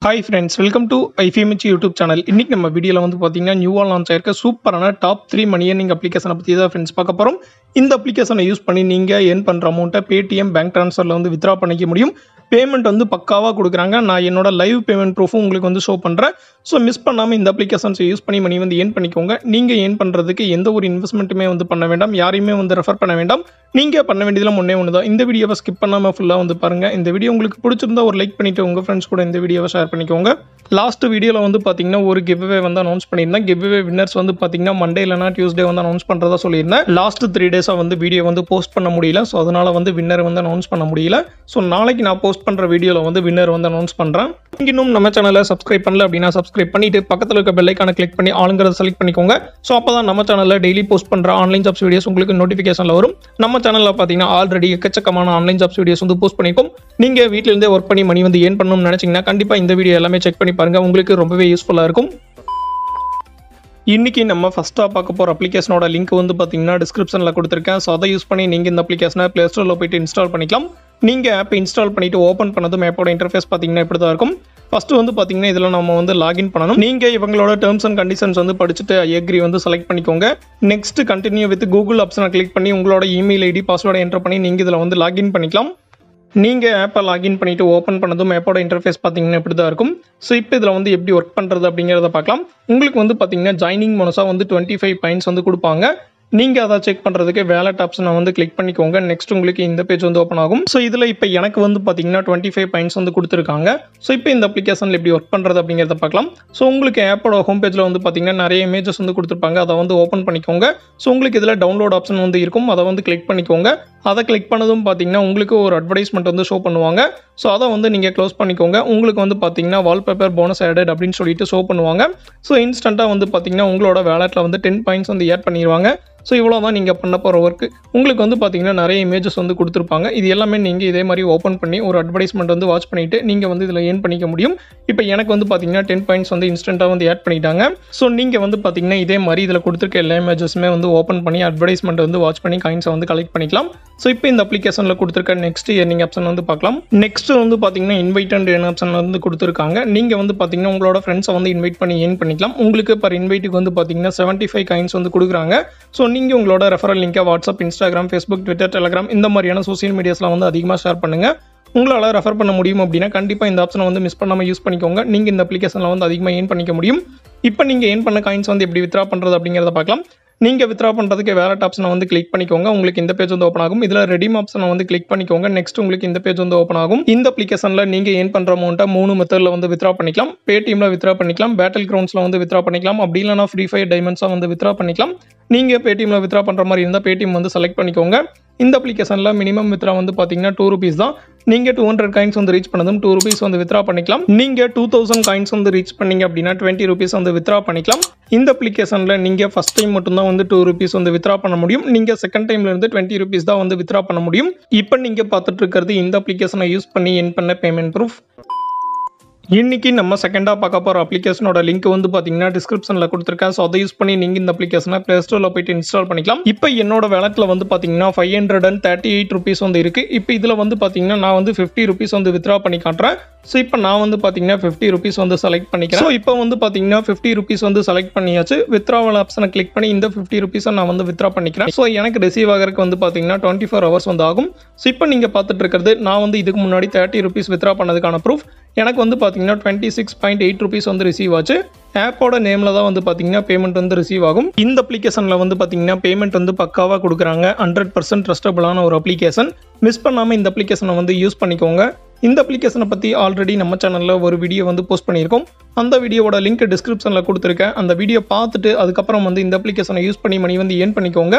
hi friends welcome to IFMH YouTube channel இன்னைக்கு நம்ம வீடியோவில் வந்து பார்த்தீங்கன்னா நியூவாக லான்ச் ஆயிருக்க சூப்பரான டாப் த்ரீ மணி ஏர்னிங் அப்ளிகேஷனை பற்றி தான் ஃப்ரெண்ட்ஸ் பார்க்க போகிறோம் இந்த அப்ளிகேஷனை யூஸ் பண்ணி நீங்கள் ஏர்ன் பண்ணுற அமௌண்ட்டை பேடிஎம் பேங்க் ட்ரான்ஸ்ஃபரில் வந்து வித்ரா பண்ணிக்க முடியும் பேமெண்ட் வந்து பக்காவாக கொடுக்குறாங்க நான் என்னோட லைவ் பேமெண்ட் ப்ரூஃபும் உங்களுக்கு வந்து ஷோ பண்ணுறேன் ஸோ மிஸ் பண்ணாமல் இந்த அப்ளிகேஷன்ஸை யூஸ் பண்ணி மணி வந்து ஏர்ன் பண்ணிக்கோங்க நீங்கள் ஏர்ன் பண்ணுறதுக்கு எந்த ஒரு இன்வெஸ்ட்மெண்ட்டுமே வந்து பண்ண வேண்டாம் யாரையுமே வந்து ரெஃபர் பண்ண வேண்டாம் நீங்கள் பண்ண வேண்டியதில் முன்னே ஒன்று தான் இந்த வீடியோவை ஸ்கிப் பண்ணாமல் ஃபுல்லாக வந்து பாருங்கள் இந்த வீடியோ உங்களுக்கு பிடிச்சிருந்தா ஒரு லைக் பண்ணிவிட்டு உங்கள் ஃப்ரெண்ட்ஸ் கூட இந்த வீடியோவை ஷேர் பண்ணிக்கோங்க லாஸ்ட் வீடியோவில் வந்து பார்த்தீங்கன்னா ஒரு கிவ்வே வந்து அனௌன்ஸ் பண்ணியிருந்தேன் கிவ்வே வின்னர்ஸ் வந்து பார்த்தீங்கன்னா மண்டே இல்லைனா டியூஸ்டே வந்து அனௌன்ஸ் பண்ணுறதா சொல்லியிருந்தேன் லாஸ்ட் த்ரீ டேஸாக வந்து வீடியோ வந்து போஸ்ட் பண்ண முடியல ஸோ அதனால் வந்து வின்னர் வந்து அனௌன்ஸ் பண்ண முடியல ஸோ நாளைக்கு நான் போஸ்ட் பண்ணுற வீடியோவில் வந்து வின்னர் வந்து அனௌன்ஸ் பண்ணுறேன் இன்னும் நம்ம சேனலை சப்ஸ்கிரைப் பண்ணல அப்படின்னா சப்ஸ்கிரைப் பண்ணிட்டு பக்கத்தில் இருக்க பெல்லைக்கான கிளிக் பண்ணி ஆளுங்கிறத செலக்ட் பண்ணிக்கோங்க ஸோ அப்போ தான் நம்ம சேனலில் டெய்லி போஸ்ட் பண்ணுற ஆன்லைன் ஜாப்ஸ் வீடியோஸ் உங்களுக்கு நோட்டிஃபிகேஷனில் வரும் நம்ம சேனலில் பார்த்தீங்கன்னா ஆல்ரெடி எக்கச்சக்கமான ஆன்லைன் ஜாப்ஸ் வீடியோஸ் வந்து போஸ்ட் பண்ணியிருக்கோம் நீங்கள் வீட்டிலேருந்தே ஒர்க் பண்ணி மணி வந்து ஏன் பண்ணணும்னு நினச்சிங்கன்னா கண்டிப்பாக இந்த வீடியோ எல்லாமே செக் பண்ணி பாருங்கள் உங்களுக்கு ரொம்பவே யூஸ்ஃபுல்லாக இருக்கும் இன்னைக்கு நம்ம ஃபஸ்ட்டாக பார்க்க போகிற அப்ளிகேஷனோட லிங்க் வந்து பார்த்தீங்கன்னா டிஸ்கிரிப்ஷனில் கொடுத்துருக்கேன் ஸோ அதை யூஸ் பண்ணி நீங்கள் இந்த அப்ளிகேஷனை ப்ளே ஸ்டோரில் போயிட்டு இன்ஸ்டால் பண்ணிக்கலாம் நீங்கள் ஆப் இன்ஸ்டால் பண்ணிட்டு ஓப்பன் பண்ணதும் ஆப்போட இன்டர்ஃபேஸ் பார்த்தீங்கன்னா இப்படி தான் இருக்கும் ஃபஸ்ட்டு வந்து பார்த்தீங்கன்னா இதில் நம்ம வந்து லாகின் பண்ணணும் நீங்கள் இவங்களோட டேர்ம்ஸ் அண்ட் கண்டிஷன்ஸ் வந்து படிச்சுட்டு எக்ரி வந்து செலக்ட் பண்ணிக்கோங்க நெக்ஸ்ட் கண்டினியூ வித் கூகுள் ஆப்ஷனை கிளிக் பண்ணி உங்களோட இமெயில் ஐடி பாஸ்வேர்டை என்டர் பண்ணி நீங்கள் இதில் வந்து லாகின் பண்ணிக்கலாம் நீங்கள் ஆப்பை லாகின் பண்ணிவிட்டு ஓப்பன் பண்ணதும் ஆப்போட இன்டர்ஃபேஸ் பார்த்தீங்கன்னா இப்படி தான் இருக்கும் ஸோ இப்போ இதில் வந்து எப்படி ஒர்க் பண்ணுறது அப்படிங்கிறத பார்க்கலாம் உங்களுக்கு வந்து பார்த்தீங்கன்னா ஜாயினிங் மோனஸாக வந்து டுவெண்ட்டி ஃபைவ் பாயிண்ட்ஸ் வந்து கொடுப்பாங்க நீங்கள் அதை செக் பண்ணுறதுக்கு வேலட் ஆப்ஷனை வந்து கிளிக் பண்ணிக்கோங்க நெக்ஸ்ட் உங்களுக்கு இந்த பேஜ் வந்து ஓப்பன் ஆகும் ஸோ இதில் இப்போ எனக்கு வந்து பார்த்தீங்கன்னா டுவெண்ட்டி ஃபைவ் பாயிண்ட்ஸ் வந்து கொடுத்துருக்காங்க ஸோ இப்போ இந்த அப்ளிகேஷனில் எப்படி ஒர்க் பண்ணுறது அப்படிங்கிறத பார்க்கலாம் ஸோ உங்களுக்கு ஆப்போட ஹோம் பேஜில் வந்து பார்த்தீங்கன்னா நிறைய இமேஜஸ் வந்து கொடுத்துருப்பாங்க அதை வந்து ஓப்பன் பண்ணிக்கோங்க ஸோ உங்களுக்கு இதில் டவுன்லோட் ஆப்ஷன் வந்து இருக்கும் அதை வந்து கிளிக் பண்ணிக்கோங்க அதை கிளிக் பண்ணதும் பார்த்தீங்கன்னா உங்களுக்கு ஒரு அட்வர்டைஸ்மெண்ட் வந்து ஷோ பண்ணுவாங்க ஸோ அதை வந்து நீங்கள் க்ளோஸ் பண்ணிக்கோங்க உங்களுக்கு வந்து பார்த்தீங்கன்னா வால்பேப்பர் போனஸ் ஆடட் அப்படின்னு சொல்லிட்டு ஷோ பண்ணுவாங்க ஸோ இன்ஸ்டண்ட்டாக வந்து பார்த்தீங்கன்னா உங்களோட வேலெட்டில் வந்து டென் பாயிண்ட்ஸ் வந்து ஆட் பண்ணிடுவாங்க ஸோ இவ்வளோ தான் நீங்கள் பண்ண போகிற ஒர்க்கு உங்களுக்கு வந்து பார்த்தீங்கன்னா நிறைய இமேஜஸ் வந்து கொடுத்துருப்பாங்க இது எல்லாமே நீங்கள் இதே மாதிரி ஓப்பன் பண்ணி ஒரு அட்வர்டைஸ்மெண்ட் வந்து வாட்ச் பண்ணிவிட்டு நீங்கள் வந்து இதில் ஏர்ன் பண்ணிக்க முடியும் இப்போ எனக்கு வந்து பார்த்தீங்கன்னா டென் பாயிண்ட்ஸ் வந்து இன்ஸ்டண்ட்டாக வந்து ஆட் பண்ணிட்டாங்க ஸோ நீங்கள் வந்து பார்த்தீங்கன்னா இதே மாதிரி இதில் கொடுத்துருக்க எல்லா இமேஜஸுமே வந்து ஓப்பன் பண்ணி அட்வர்டைஸ்மெண்ட் வந்து வாட்ச் பண்ணி காயின்ஸை வந்து கலெக்ட் பண்ணிக்கலாம் ஸோ இப்போ இந்த அப்ளிகேஷனில் கொடுத்துருக்க நெக்ஸ்ட் இயர்னிங் ஆப்ஷன் வந்து பார்க்கலாம் நெக்ஸ்ட் வந்து பார்த்தீங்கன்னா இன்வைட் அண்ட் ஏர்ன் ஆப்ஷன் வந்து கொடுத்துருக்காங்க நீங்கள் வந்து பார்த்தீங்கன்னா உங்களோட ஃப்ரெண்ட்ஸை வந்து இன்வைட் பண்ணி ஏர்ன் பண்ணிக்கலாம் உங்களுக்கு பர் இன்வைட்டுக்கு வந்து பார்த்தீங்கன்னா செவன்ட்டி ஃபைவ் காயின்ஸ் வந்து கொடுக்குறாங்க ஸோ நீங்கள் உங்களோட ரெஃபரல் லிங்கை WhatsApp Instagram Facebook Twitter Telegram இந்த மாதிரியான சோசியல் மீடியாஸ்லாம் வந்து அதிகமாக ஷேர் பண்ணுங்கள் உங்களால் ரெஃபர் பண்ண முடியும் அப்படின்னா கண்டிப்பாக இந்த ஆப்ஷனை வந்து மிஸ் பண்ணாமல் யூஸ் பண்ணிக்கோங்க நீங்கள் இந்த அப்ளிகேஷனில் வந்து அதிகமாக ஏர்ன் பண்ணிக்க முடியும் இப்போ நீங்கள் ஏர்ன் பண்ண காயின்ஸ் வந்து எப்படி வித்ரா பண்ணுறது அப்படிங்கிறத பார்க்கலாம் நீங்கள் வித்ரா பண்ணுறதுக்கு வேலட் ஆப்ஷனை வந்து கிளிக் பண்ணிக்கோங்க உங்களுக்கு இந்த பேஜ் வந்து ஓப்பன் ஆகும் இதில் ரெடிம் ஆப்ஷனை வந்து கிளிக் பண்ணிக்கோங்க நெக்ஸ்ட் உங்களுக்கு இந்த பேஜ் வந்து ஓப்பன் ஆகும் இந்த அப்ளிகேஷனில் நீங்கள் ஏன் பண்ணுற அமௌண்ட்டை மூணு மெத்தடில் வந்து வித்ரா பண்ணிக்கலாம் பேடிஎம்ல வித்ரா பண்ணிக்கலாம் பேட்டில் கிரவுண்ட்ஸில் வந்து வித்ரா பண்ணிக்கலாம் அப்படி இல்லைனா ஃப்ரீ ஃபயர் டைமண்ட்ஸாக வந்து வித்ரா பண்ணிக்கலாம் நீங்கள் பேடிஎம்ல வித்ரா பண்ணுற மாதிரி இருந்தால் பேடிஎம் வந்து செலக்ட் பண்ணிக்கோங்க இந்த அப்ளிகேஷனில் மினிமம் வித்ரா வந்து பார்த்தீங்கன்னா டூ ருபீஸ் தான் நீங்கள் டூ ஹண்ட்ரட் காயின்ஸ் வந்து ரீச் பண்ணதும் டூ ருபீஸ் வந்து வித்ரா பண்ணிக்கலாம் நீங்கள் டூ தௌசண்ட் காயின்ஸ் வந்து ரீச் பண்ணீங்க அப்படின்னா டுவெண்ட்டி ருபீஸ் வந்து வித்ரா பண்ணிக்கலாம் இந்த அப்ளிகேஷனில் நீங்கள் ஃபஸ்ட் டைம் மட்டும்தான் வந்து டூ ருபீஸ் வந்து வித்ரா பண்ண முடியும் நீங்கள் செகண்ட் டைம்ல இருந்து டுவெண்ட்டி ருபீஸ் தான் வந்து வித்ரா பண்ண முடியும் இப்போ நீங்கள் பார்த்துட்டு இருக்கிறது இந்த அப்ளிகேஷனை யூஸ் பண்ணி என் பண்ண பேமெண்ட் ப்ரூஃப் இன்னைக்கு நம்ம செகண்டாக பார்க்க போகிற அப்ளிகேஷனோட லிங்க் வந்து பார்த்தீங்கன்னா டிஸ்கிரிப்ஷனில் கொடுத்துருக்கேன் ஸோ அதை யூஸ் பண்ணி நீங்கள் இந்த அப்ளிகேஷனை ப்ளே ஸ்டோரில் போயிட்டு இன்ஸ்டால் பண்ணிக்கலாம் இப்போ என்னோட வேலட்டில் வந்து பார்த்தீங்கன்னா five hundred and thirty eight rupees வந்து இருக்குது இப்போ இதில் வந்து பார்த்தீங்கன்னா நான் வந்து ஃபிஃப்டி ருபீஸ் வந்து வித்ரா பண்ணி காட்டுறேன் ஸோ இப்போ நான் வந்து பார்த்தீங்கன்னா ஃபிஃப்டி ருபீஸ் வந்து செலக்ட் பண்ணிக்கிறேன் ஸோ இப்போ வந்து பார்த்தீங்கன்னா ஃபிஃப்டி ருபீஸ் வந்து செலக்ட் பண்ணியாச்சு வித்ராவல் ஆப்ஷனை கிளிக் பண்ணி இந்த ஃபிஃப்டி ருபீஸை நான் வந்து வித்ரா பண்ணிக்கிறேன் ஸோ எனக்கு ரிசீவ் ஆகிறதுக்கு வந்து பார்த்தீங்கன்னா டுவெண்ட்டி ஃபோர் ஹவர்ஸ் வந்து ஆகும் ஸோ இப்போ நீங்கள் பார்த்துட்டு இருக்கிறது நான் வந்து இதுக்கு முன்னாடி தேர்ட்டி ருபீஸ் வித்ரா பண்ணதுக்கான ப்ரூஃப் எனக்கு வந்து பார்த்தீங்கன்னா twenty six point eight rupees வந்து ரிசீவ் ஆச்சு ஆப்போட நேமில் தான் வந்து பார்த்தீங்கன்னா பேமெண்ட் வந்து ரிசீவ் ஆகும் இந்த அப்ளிகேஷனில் வந்து பார்த்தீங்கன்னா பேமெண்ட் வந்து பக்காவாக கொடுக்குறாங்க ஹண்ட்ரட் பர்சன்ட் ட்ரஸ்டபுளான ஒரு அப்ளிகேஷன் மிஸ் பண்ணாமல் இந்த அப்ளிகேஷனை வந்து யூஸ் பண்ணிக்கோங்க இந்த அப்ளிகேஷனை பற்றி ஆல்ரெடி நம்ம சேனலில் ஒரு வீடியோ வந்து போஸ்ட் பண்ணியிருக்கோம் அந்த வீடியோவோட லிங்க் டிஸ்கிரிப்ஷனில் கொடுத்துருக்கேன் அந்த வீடியோ பார்த்துட்டு அதுக்கப்புறம் வந்து இந்த அப்ளிகேஷனை யூஸ் பண்ணி மணி வந்து ஏர்ன் பண்ணிக்கோங்க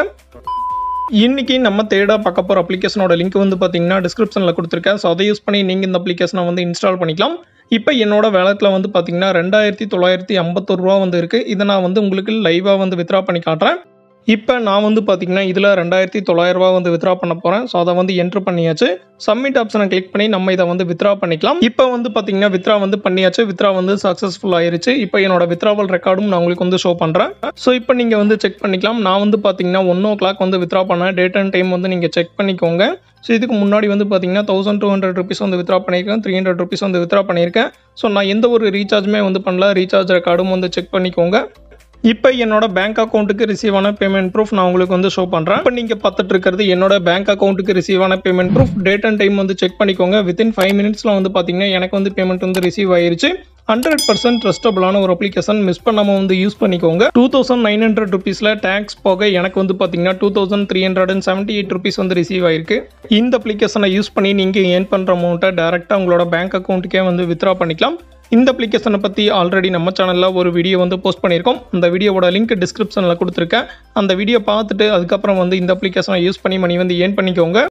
இன்னைக்கு நம்ம தேடா பார்க்க போகிற அப்ளிகேஷனோட லிங்க் வந்து பார்த்தீங்கன்னா டிஸ்கிரிப்ஷனில் கொடுத்துருக்கேன் ஸோ அதை யூஸ் பண்ணி நீங்கள் இந்த அப்ளிகேஷனை வந்து இன்ஸ்டால் பண்ணிக்கலாம் இப்போ என்னோட வேலத்தில் வந்து பார்த்தீங்கன்னா ரெண்டாயிரத்தி தொள்ளாயிரத்தி ஐம்பத்தொரு ரூபா வந்து இருக்குது இதை நான் வந்து உங்களுக்கு லைவாக வந்து வித்ரா பண்ணி காட்டுறேன் இப்போ நான் வந்து பார்த்தீங்கன்னா இதில் ரெண்டாயிரத்தி தொள்ளாயிரரூபா வந்து வித்ரா பண்ண போகிறேன் ஸோ அதை வந்து என்ட்ரு பண்ணியாச்சு சப்மிட் ஆப்ஷனை கிளிக் பண்ணி நம்ம இதை வந்து வித்ரா பண்ணிக்கலாம் இப்போ வந்து பார்த்தீங்கன்னா வித்ரா வந்து பண்ணியாச்சு வித்ரா வந்து சக்ஸஸ்ஃபுல் ஆயிருச்சு இப்போ என்னோட வித்ராவல் ரெக்கார்டும் நான் உங்களுக்கு வந்து ஷோ பண்ணுறேன் ஸோ இப்போ நீங்கள் வந்து செக் பண்ணிக்கலாம் நான் வந்து பார்த்தீங்கன்னா ஒன் ஓ கிளாக் வந்து வித்ரா பண்ணேன் டேட் அண்ட் டைம் வந்து நீங்கள் செக் பண்ணிக்கோங்க ஸோ இதுக்கு முன்னாடி வந்து பார்த்தீங்கன்னா தௌசண்ட் டூ ஹண்ட்ரட் ருபீஸ் வந்து வித்ரா பண்ணியிருக்கேன் த்ரீ ஹண்ட்ரட் ருபீஸ் வந்து வித்ரா பண்ணியிருக்கேன் ஸோ நான் எந்த ஒரு ரீசார்ஜுமே வந்து பண்ணல ரீசார்ஜ் ரெக்கார்டும் வந்து செக் பண்ணிக்கோங்க இப்போ என்னோட பேங்க் அக்கௌண்ட்டுக்கு ரிசீவ் ஆன பேமெண்ட் ப்ரூஃப் நான் உங்களுக்கு வந்து ஷோ பண்ணுறேன் இப்போ நீங்கள் பார்த்துட்டு இருக்கிறது என்னோட பேங்க் அக்கௌண்ட்டுக்கு ரிசீவ் ஆன payment proof date and time வந்து செக் பண்ணிக்கோங்க வித்தின் ஃபைவ் மினிட்ஸில் வந்து பார்த்தீங்கன்னா எனக்கு வந்து பேமெண்ட் வந்து ரிசீவ் ஆயிருச்சு ஹண்ட்ரட் பர்சன்ட் ட்ரஸ்டபுளான ஒரு அப்ளிகேஷன் மிஸ் பண்ணாமல் வந்து யூஸ் பண்ணிக்கோங்க டூ தௌசண்ட் நைன் ஹண்ட்ரட் ருபீஸில் டேக்ஸ் போக எனக்கு வந்து பார்த்தீங்கன்னா two thousand three hundred and seventy eight rupees வந்து ரிசீவ் ஆயிருக்கு இந்த அப்ளிகேஷனை யூஸ் பண்ணி நீங்கள் ஏர்ன் பண்ணுற அமௌண்ட்டை டேரெக்டாக உங்களோட பேங்க் அக்கௌண்ட்டுக்கே வந்து வித்ரா பண்ணிக்கலாம் இந்த அப்ளிகேஷனை பற்றி ஆல்ரெடி நம்ம சேனலில் ஒரு வீடியோ வந்து போஸ்ட் பண்ணியிருக்கோம் அந்த வீடியோவோட லிங்க் டிஸ்கிரிப்ஷனில் கொடுத்துருக்கேன் அந்த வீடியோ பார்த்துட்டு அதுக்கப்புறம் வந்து இந்த அப்ளிகேஷனை யூஸ் பண்ணி மணி வந்து ஏர்ன் பண்ணிக்கோங்க